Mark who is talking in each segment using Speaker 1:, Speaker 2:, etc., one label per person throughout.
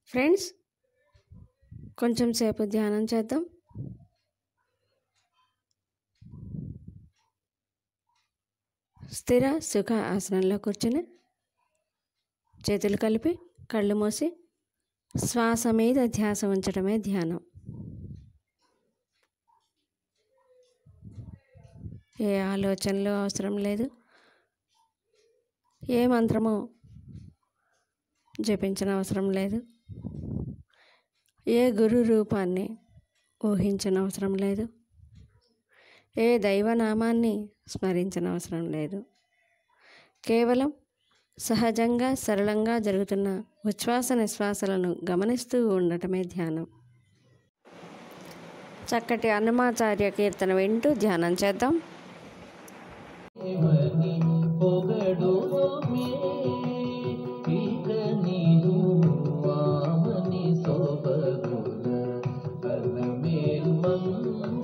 Speaker 1: friends కొంచెం సేపు ధ్యానం చేద్దాం స్థిర సుఖ ఆసనంలో కూర్చుని చేతులు కలిపి కళ్ళు మూసి శ్వాస మీద ధ్యాస ఉంచడమే ధ్యానం ఏ ఆలోచనలు అవసరం లేదు ఏ మంత్రము జపించిన అవసరం లేదు ఏ గురు రూపాన్ని ఊహించిన అవసరం లేదు ఏ దైవనామాన్ని స్మరించిన అవసరం లేదు కేవలం సహజంగా సరళంగా జరుగుతున్న ఉచ్ఛ్వాస నిశ్వాసలను గమనిస్తూ ఉండటమే ధ్యానం చక్కటి అన్నమాచార్య కీర్తన వింటూ ధ్యానం చేద్దాం
Speaker 2: దేవని పొగడు మే ఇక నీను వామని సోబగుల కలమేల్ మంగ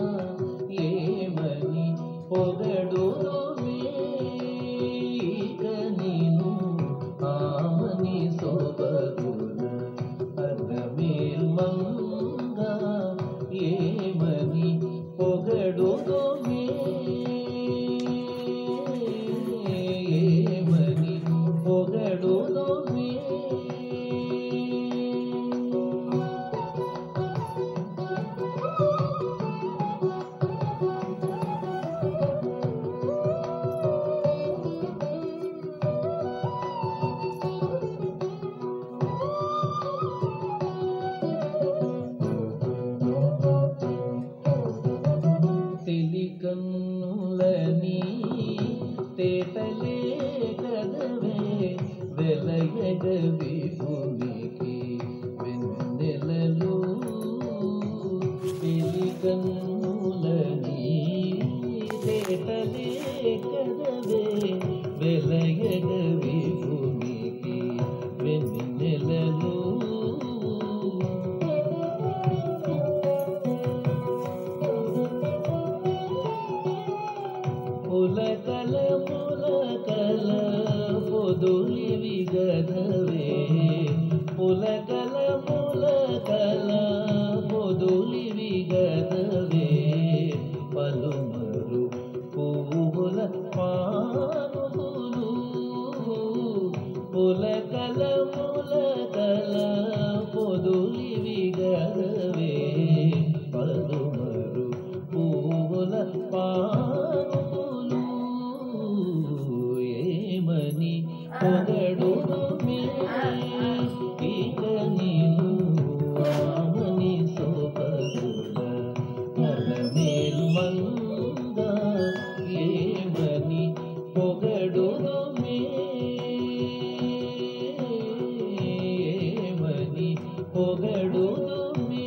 Speaker 2: ఏమని పొగడు మే ఇక నీను ఆమని సోబగుల కలమేల్ మంగ ఏమని పొగడు మే ఏమని పొగడు మే తెలికన్నులని తేటలే కదవే వెలయగవి భూమికి వెన్నెలలు తెలికన్నులని తేటలే కదవే వెలయగవి భూమికి వెన్నెలలు పులకల పులకల పొదులివి గదవే పులకల పులకల పొదులివి గదవే పలుమరు పువ్వుల పానులు పులకల పులకల పొదులివి గదవే పలుమరు పువ్వుల పానులు ఏమని పొగడు మే ఇక నీవు ఆమని సోపగుల కలమేలు మంద ఏమని పొగడు మే ఏమని పొగడు మే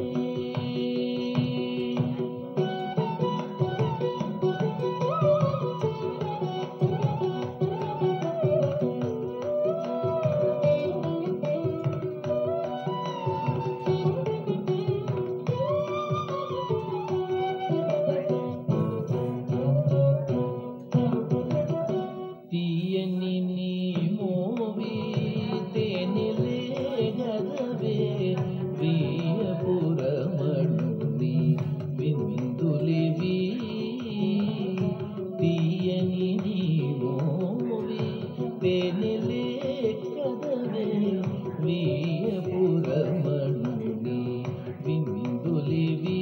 Speaker 2: తీయని నీ మోవి తేనెలే గదవే వీయపురమణుని విందులివి తీయని నీ మోవి తేనెలే గదవే వీయపురమణుని విందులివి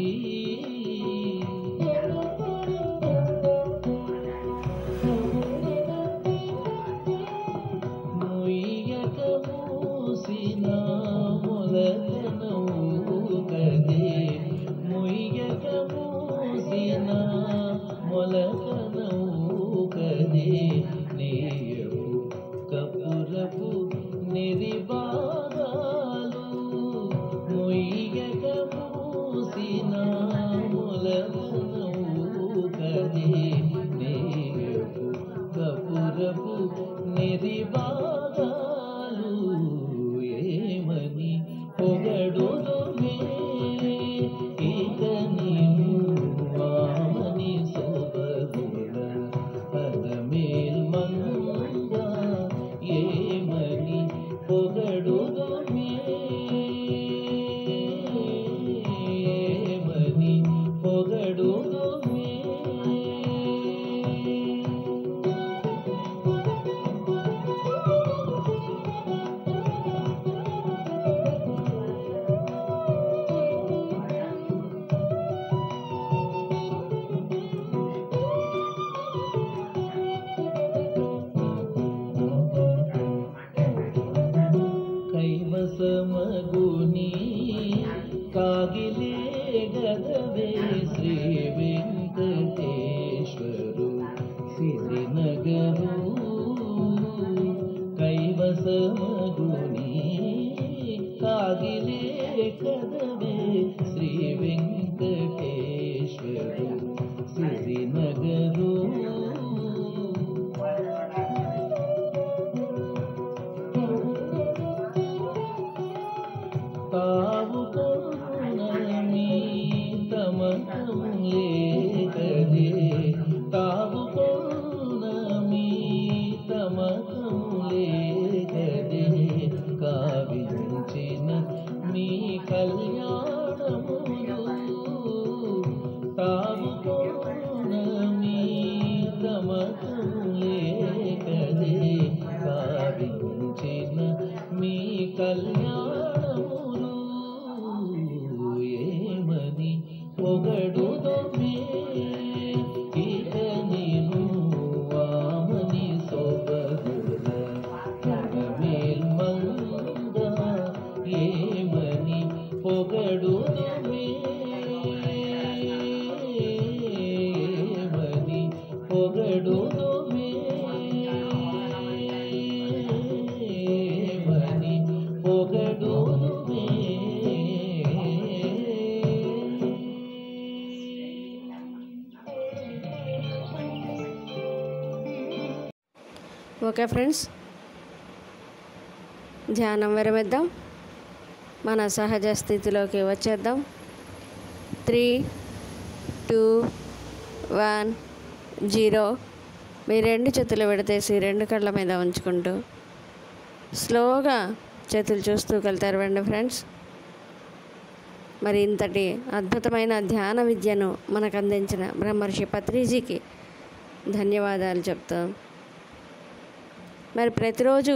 Speaker 2: ముయ్యక మూసిన మొలకనవు కదే ముయ్యక మూసిన మొలకనవు కదే నేయవు కపురపు నిరిబాగాలు ముయ్యక మూసిన మొలకనవు కదే నేయవు కపురపు నిరిబాగాలు ఏమని పొగడు మే ఇక నీవు వామని సోబగుల పదమేల్ మంగ ఏమని పొగడు మే కదవే శ్రీ వెంకటేశ్వరు సిరినగరు తావు పౌర్ణమి తమకములే కదే తావు పౌర్ణమి తమకములే కదే కావించిన మీ కళ్యాణములు తావు పౌర్ణమి తమకములే కదే కావించిన మీ కళ్యాణములు ఏమని పొగడుదొమే ఇక నేను వామని సొబగుల మేల్మంద ఏమని పొగడుదొమే ఏమని పొగడుదొమే ఏమని పొగడుదొమే
Speaker 1: ఓకే ఫ్రెండ్స్ ధ్యానం విరమిద్దాం మన సహజ స్థితిలోకి వచ్చేద్దాం త్రీ టూ వన్ జీరో మీ రెండు చేతులు విడతేసి రెండు కళ్ళ మీద ఉంచుకుంటూ స్లోగా చేతులు చూస్తూ వెళ్తారు ఫ్రెండ్స్ మరి ఇంతటి అద్భుతమైన ధ్యాన విద్యను మనకు అందించిన బ్రహ్మర్షి పత్రిజీకి ధన్యవాదాలు చెప్తాం మరి ప్రతిరోజు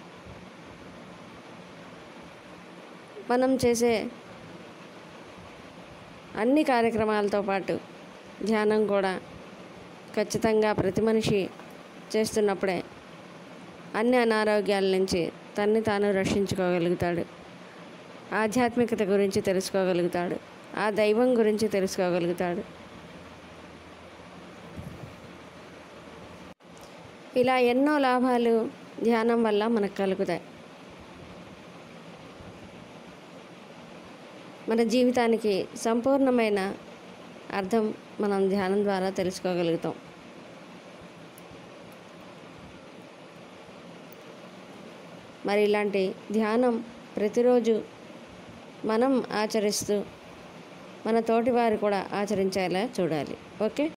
Speaker 1: మనం చేసే అన్ని కార్యక్రమాలతో పాటు ధ్యానం కూడా ఖచ్చితంగా ప్రతి మనిషి చేస్తున్నప్పుడే అన్ని అనారోగ్యాల నుంచి తన్ని తాను రక్షించుకోగలుగుతాడు ఆధ్యాత్మికత గురించి తెలుసుకోగలుగుతాడు ఆ దైవం గురించి తెలుసుకోగలుగుతాడు ఇలా ఎన్నో లాభాలు ధ్యానం వల్ల మనకు కలుగుతాయి మన జీవితానికి సంపూర్ణమైన అర్థం మనం ధ్యానం ద్వారా తెలుసుకోగలుగుతాం మరి ఇలాంటి ధ్యానం ప్రతిరోజు మనం ఆచరిస్తూ మన తోటి వారు కూడా ఆచరించేలా చూడాలి ఓకే